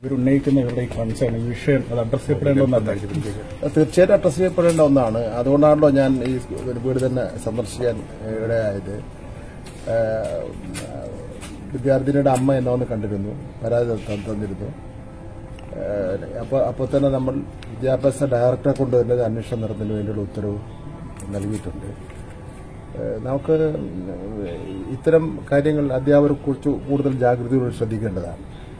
ഇവർ ഉന്നയിക്കുന്ന ഇവരുടെ ഈ കൺസേൺ ഈ വിഷയം അത് അഡ്രസ് ചെയ്യപ്പെടേണ്ട ഒന്നല്ല തീർച്ചയായിട്ടും അഡ്രസ് ചെയ്യപ്പെടേണ്ട ഒന്നാണ് അതുകൊണ്ടാണല്ലോ ഞാൻ ഈ ഒരു വീട് തന്നെ സന്ദർശിക്കാൻ ഇടയായത് ഏഹ്, വിദ്യാർത്ഥിനിയുടെ അമ്മ എന്നെ വന്ന് കണ്ടിരുന്നു പരാതി ത- തന്നിരുന്നു ഏഹ്, അപ്പോൾ അപ്പോൾ തന്നെ നമ്മൾ വിദ്യാഭ്യാസ ഡയറക്ടറെ കൊണ്ട് തന്നെ അന്വേഷണം നടത്തുന്നതിന് വേണ്ടിയുള്ള ഉത്തരവ് നൽകിയിട്ടുണ്ട് ഏഹ്, നമുക്ക് ഇത്തരം കാര്യങ്ങൾ അധ്യാപകർ കുറിച്ച് കൂടുതൽ ജാഗ്രതയോടെ ശ്രദ്ധിക്കേണ്ടതാണ്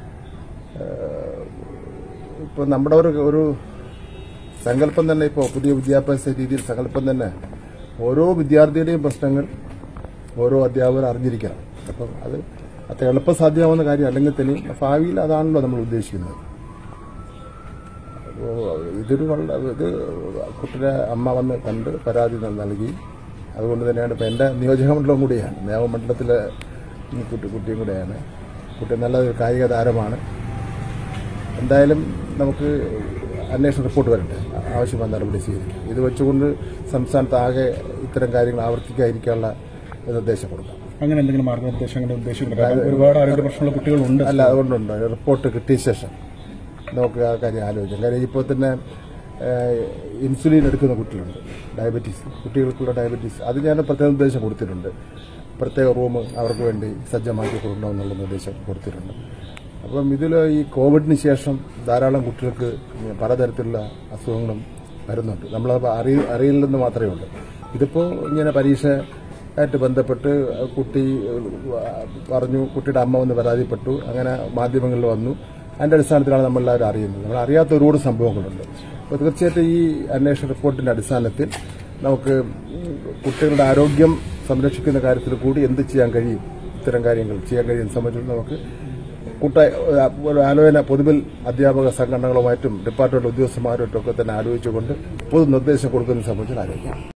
ഇപ്പൊ നമ്മുടെ ഒരു ഒരു സങ്കല്പം തന്നെ ഇപ്പോൾ പുതിയ വിദ്യാഭ്യാസ രീതിയിൽ സങ്കല്പം തന്നെ ഓരോ വിദ്യാർത്ഥിയുടെയും പ്രശ്നങ്ങൾ ഓരോ അധ്യാപകർ അറിഞ്ഞിരിക്കണം അപ്പം അത് അത്ര എളുപ്പം സാധ്യമാവുന്ന കാര്യം അല്ലെങ്കിൽ തന്നെ ഭാവിയിൽ അതാണല്ലോ നമ്മൾ ഉദ്ദേശിക്കുന്നത് അപ്പോൾ ഇതൊരു വളരെ ഇത് കുട്ടിയുടെ അമ്മ വന്ന് കണ്ട് പരാതി നൽകി അതുകൊണ്ട് തന്നെയാണ് ഇപ്പം എൻ്റെ നിയോജകമണ്ഡലം കൂടിയാണ് നിയമമണ്ഡലത്തിലെ ഈ കുട്ടി കുട്ടിയും കൂടെയാണ് കുട്ടി നല്ല ഒരു കായിക താരമാണ് എന്തായാലും നമുക്ക് അന്വേഷണ റിപ്പോർട്ട് വരട്ടെ ആവശ്യമായ നടപടി സ്വീകരിക്കും ഇത് വെച്ചുകൊണ്ട് സംസ്ഥാനത്ത് ആകെ ഇത്തരം കാര്യങ്ങൾ ആവർത്തിക്കാതിരിക്കാനുള്ള നിർദ്ദേശം കൊടുക്കാം അങ്ങനെ എന്തെങ്കിലും മാർഗനിർദ്ദേശങ്ങളുടെ ഉദ്ദേശിക്കുന്നത് കാരണം ഒരുപാട് ആരോഗ്യ പ്രശ്നമുള്ള കുട്ടികളുണ്ട് അല്ല അതുകൊണ്ടുണ്ട് റിപ്പോർട്ട് കിട്ടിയ ശേഷം നമുക്ക് ആ കാര്യം ആലോചിക്കാം കാര്യം ഇപ്പോൾ തന്നെ ഏഹ്, ഇൻസുലിൻ എടുക്കുന്ന കുട്ടികളുണ്ട് ഡയബറ്റീസ് കുട്ടികൾക്കുള്ള ഡയബറ്റീസ് അത് ഞാൻ പ്രത്യേക നിർദ്ദേശം കൊടുത്തിട്ടുണ്ട് പ്രത്യേക റൂം അവർക്ക് വേണ്ടി സജ്ജമാക്കി കൊടുക്കണമെന്നുള്ള നിർദ്ദേശം കൊടുത്തിട്ടുണ്ട് അപ്പം ഇതിൽ ഈ കോവിഡിന് ശേഷം ധാരാളം കുട്ടികൾക്ക് പലതരത്തിലുള്ള അസുഖങ്ങളും വരുന്നുണ്ട് നമ്മളത് അറിയ അറിയില്ലെന്ന് മാത്രമേ ഉള്ളൂ ഇതിപ്പോൾ ഇങ്ങനെ പരീക്ഷ ആയിട്ട് ബന്ധപ്പെട്ട് കുട്ടി ഏഹ്, പറഞ്ഞു കുട്ടിയുടെ അമ്മ വന്ന് പരാതിപ്പെട്ടു അങ്ങനെ മാധ്യമങ്ങളിൽ വന്നു അതിന്റെ അടിസ്ഥാനത്തിലാണ് നമ്മളെല്ലാവരും അറിയുന്നത് നമ്മൾ അറിയാത്ത ഒരുപാട് സംഭവങ്ങളുണ്ട് അപ്പോൾ തീർച്ചയായിട്ടും ഈ അന്വേഷണ റിപ്പോർട്ടിന്റെ അടിസ്ഥാനത്തിൽ നമുക്ക് കുട്ടികളുടെ ആരോഗ്യം സംരക്ഷിക്കുന്ന കാര്യത്തിൽ കൂടി എന്ത് ചെയ്യാൻ കഴിയും ഇത്തരം കാര്യങ്ങൾ ചെയ്യാൻ കഴിയുന്ന സംബന്ധിച്ച് നമുക്ക് കൂട്ട ഒരു ആലോചന പൊതുവിൽ അധ്യാപക സംഘടനകളുമായിട്ടും ഡിപ്പാർട്ട്മെന്റ് ഉദ്യോഗസ്ഥന്മാരുമായിട്ടും ഒക്കെ തന്നെ ആലോചിച്ചുകൊണ്ട് പൊതു നിർദ്ദേശം കൊടുക്കുന്ന സംബന്ധിച്ച് ആലോചിക്കാം